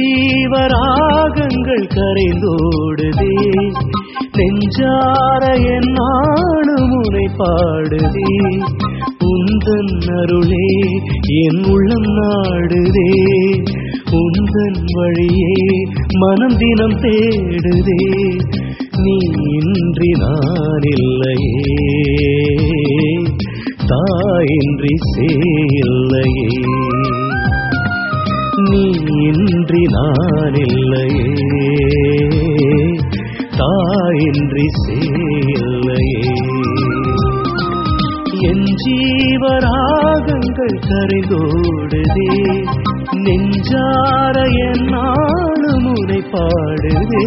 ஜீவராகங்கள் கரைந்தோடுதே நெஞ்சார என் நாடு முனை பாடுதே உந்தன் அருளே என் உள்ளம் நாடுதே உந்தன் வழியே மனம் தினம் தேடுதே நீ இன்றி நான் இல்லையே தாயின்றி சேல்லையே நீ இன்றி நான் இல்லையே தாயின்றி சேல்லையே என் ஜீவராகங்கள் கரைந்தோடுதே நெஞ்சார என் நாடு முனை பாடுதே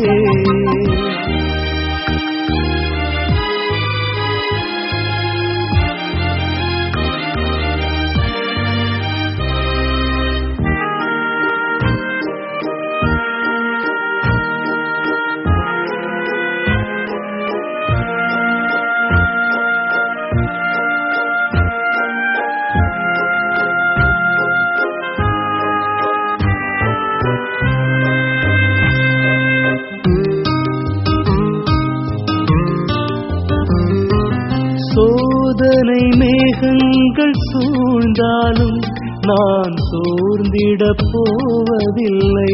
சோதனை மேகங்கள் சூழ்ந்தாலும் நான் சோர்ந்திடப் போவதில்லை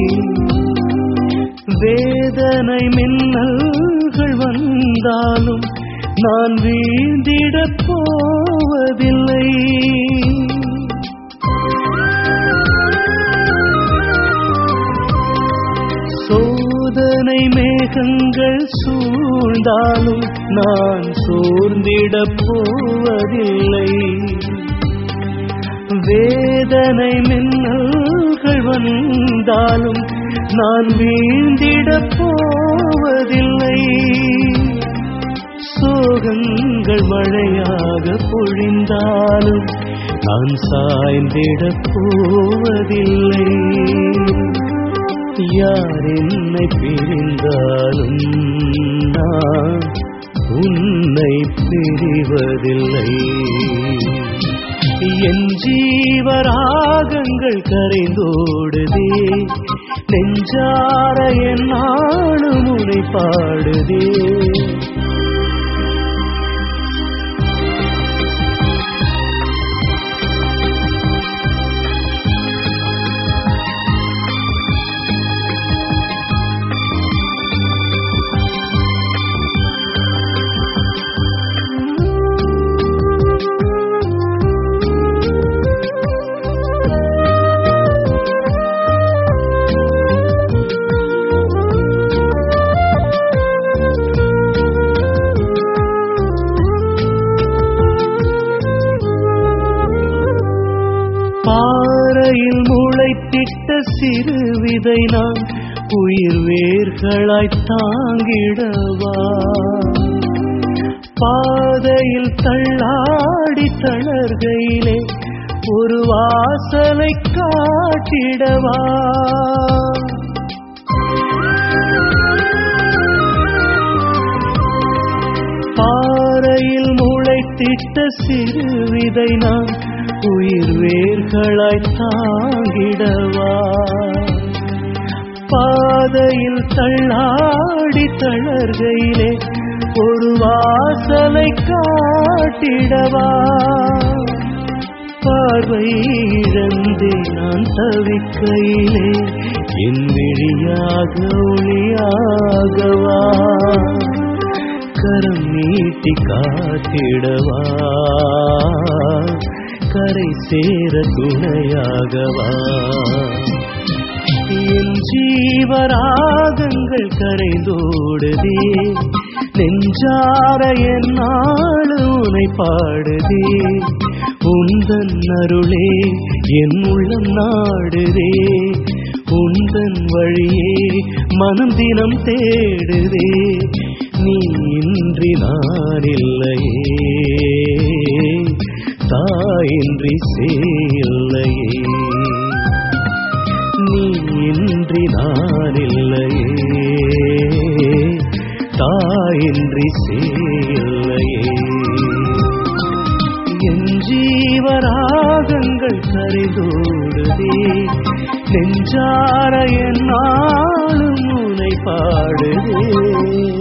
வேதனை மின்னல்கள் வந்தாலும் நான் வீழ்ந்திடப் போவதில்லை சோதனை மேகங்கள் சூழ்ந்தாலும் நான் சோர்ந்திடப் போவதில்லை வேதனை மின்னல்கள் வந்தாலும் நான் வீழ்ந்திடப் போவதில்லை சோகங்கள் மழையாக பொழிந்தாலும் நான் சாய்ந்திடப் போவதில்லை யார் என்னை பிரிந்தாலும் நான் உன்னை பிரிவதில்லை என் ஜீவராகங்கள் கரைந்தோடுதே நெஞ்சார என் நாடு முனை பாடுதே பாறையில் முளைத்திட்ட சிறு விதை நான் உயிர் வேர்களாய் தாங்கிடவா பாதையில் தள்ளாடி தளர்கையிலே ஒரு வாசலை காட்டிடவா பாறையில் முளைத்திட்ட சிறு விதை நான் உயிர் வேர்களாய் தாங்கிடவா பாதையில் தள்ளாடி தளர்கையிலே ஒரு வாசலை காட்டிடவா பார்வை இழந்தே நான் தவிக்கையிலே என் விழியாக ஒளியாகவா கரம் நீட்டி காத்திடவா கரை சேர துணையாகவா என் ஜீவராகங்கள் கரைந்தோடுதே நெஞ்சார என் நாடு உனை பாடுதே உந்தன் அருளே என் உள்ளம் நாடுதே உந்தன் வழியே மனம் தினம் தேடுதே நீ இன்றி நான் இல்லையே தாயின்றி சேல்லையே நீ இன்றி நான் இல்லையே தாயின்றி சேல்லையே என் ஜீவராகங்கள் கரைதோடுதே நெஞ்சார என்னாலும் உனை பாடுதே